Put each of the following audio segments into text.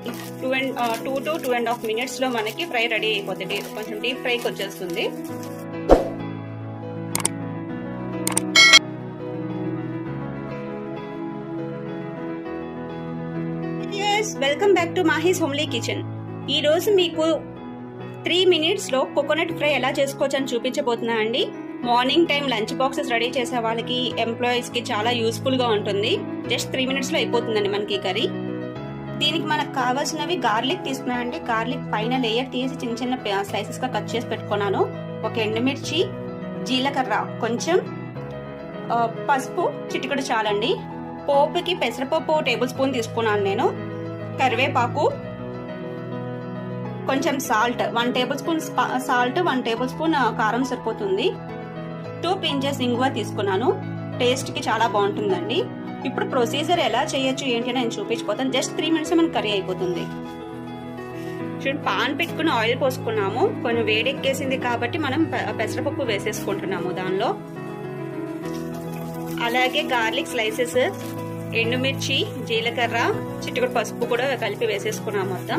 two and two to two and half మినిట్స్లో మనకి fry ready అయిపోతుంది కొంచెం డీప్ ఫ్రైకి వచ్చేస్తుంది welcome back to Mahi's homely kitchen ఈ రోజు మీకు త్రీ మినిట్స్ లో కోకోనట్ ఫ్రై ఎలా చేసుకోవచ్చు అని చూపించబోతున్నా అండి morning time lunch boxes ready చేసే వాళ్ళకి ఎంప్లాయీస్ కి చాలా యూస్ఫుల్ గా ఉంటుంది జస్ట్ త్రీ మినిట్స్ లో అయిపోతుందండి మనకి కర్రీ దీనికి మనకు కావాల్సినవి గార్లిక్ తీసుకున్నానండి గార్లిక్ పైన లేయర్ తీసి చిన్న చిన్న స్లైసెస్ గా కట్ చేసి పెట్టుకున్నాను ఒక ఎండుమిర్చి జీలకర్ర కొంచెం పసుపు చిటికడు చాలండి పోపుకి పెసరపప్పు టేబుల్ స్పూన్ తీసుకున్నాను నేను కరివేపాకు కొంచెం salt one tablespoon salt one tablespoon కారం సరిపోతుంది టూ పించెస్ ఇంగువ తీసుకున్నాను టేస్ట్కి చాలా బాగుంటుందండి ఇప్పుడు ప్రొసీజర్ ఎలా చేయొచ్చు ఏంటి అని నేను చూపించిపోతాను జస్ట్ త్రీ మినిట్స్ మనకి కర్రీ అయిపోతుంది చూడండి పాన్ పెట్టుకుని ఆయిల్ పోసుకున్నాము కొంచెం వేడెక్కేసింది కాబట్టి మనం పెసరపప్పు వేసేసుకుంటున్నాము దానిలో అలాగే గార్లిక్ స్లైసెస్ ఎండుమిర్చి జీలకర్ర చిట్టుకుడు పసుపు కూడా కలిపి వేసేసుకున్నాం మొత్తం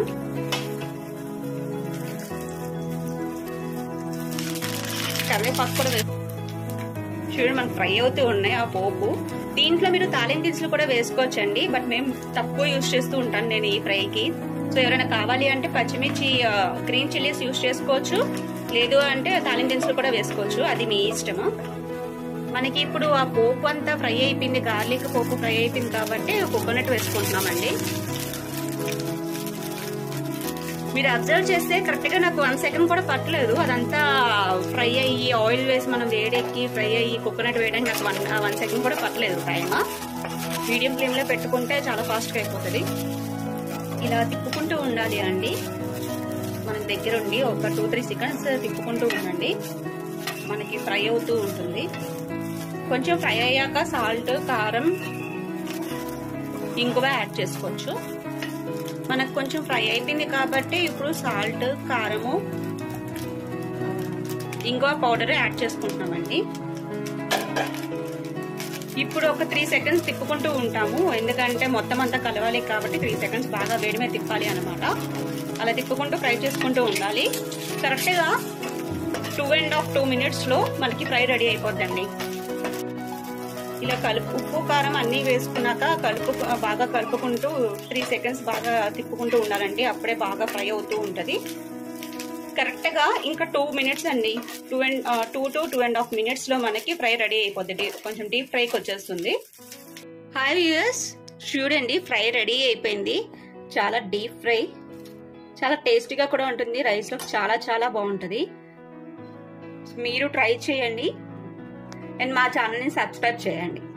కరివేపాకు కూడా వేసు చూడండి మనకు ఫ్రై అవుతూ ఉన్నాయి ఆ పోపు దీంట్లో మీరు తాలింపు దినుసులు కూడా వేసుకోవచ్చండి బట్ మేము తక్కువ యూజ్ చేస్తూ ఉంటాను నేను ఈ ఫ్రైకి సో ఎవరైనా కావాలి అంటే పచ్చిమిర్చి గ్రీన్ చిల్లీస్ యూజ్ చేసుకోవచ్చు లేదు అంటే తాలింపు దినుసులు కూడా వేసుకోవచ్చు అది మీ ఇష్టము మనకి ఇప్పుడు ఆ పోపు అంతా ఫ్రై అయిపోయింది గార్లిక్ పోపు ఫ్రై అయిపోయింది కాబట్టి కోకోనట్ వేసుకుంటున్నామండి మీరు అబ్జర్వ్ చేస్తే కరెక్ట్ గా నాకు వన్ సెకండ్ కూడా పట్టలేదు అదంతా ఫ్రై అయ్యి ఆయిల్ వేసి మనం వేడెక్కి ఫ్రై అయ్యి కోకోనట్ వేయడానికి నాకు వన్ వన్ సెకండ్ కూడా పట్టలేదు టైం మీడియం ఫ్లేమ్ లో పెట్టుకుంటే చాలా ఫాస్ట్ గా అయిపోతుంది ఇలా తిప్పుకుంటూ ఉండాలి అండి మన దగ్గర ఉండి ఒక టూ త్రీ సెకండ్స్ తిప్పుకుంటూ ఉండండి మనకి ఫ్రై అవుతూ ఉంటుంది కొంచెం ఫ్రై అయ్యాక సాల్ట్ కారం ఇంగువ యాడ్ చేసుకోవచ్చు మనకు కొంచెం ఫ్రై అయిపోయింది కాబట్టి ఇప్పుడు సాల్ట్ కారము ఇంగువ పౌడర్ యాడ్ చేసుకుంటున్నామండి ఇప్పుడు ఒక త్రీ సెకండ్స్ తిప్పుకుంటూ ఉంటాము ఎందుకంటే మొత్తం అంతా కలవాలి కాబట్టి త్రీ సెకండ్స్ బాగా వేడి మీద తిప్పాలి అనమాట అలా తిప్పుకుంటూ ఫ్రై చేసుకుంటూ ఉండాలి కరెక్ట్గా టూ అండ్ హాఫ్ టూ మినిట్స్లో మనకి ఫ్రై రెడీ అయిపోద్దండి ఇలా కలుపు ఉప్పు కారం అన్నీ వేసుకున్నాక కలుపు బాగా కలుపుకుంటూ త్రీ సెకండ్స్ బాగా తిప్పుకుంటూ ఉండాలండి అప్పుడే బాగా ఫ్రై అవుతూ ఉంటుంది కరెక్ట్గా ఇంకా టూ మినిట్స్ అండి two and two to two and half మినిట్స్లో మనకి ఫ్రై రెడీ అయిపోద్ది కొంచెం డీప్ ఫ్రైకి వచ్చేస్తుంది హాయ్ వ్యూయర్స్ చూడండి ఫ్రై రెడీ అయిపోయింది చాలా డీప్ ఫ్రై చాలా టేస్టీగా కూడా ఉంటుంది రైస్లో చాలా చాలా బాగుంటుంది మీరు ట్రై చేయండి అండ్ మా ఛానల్ని సబ్స్క్రైబ్ చేయండి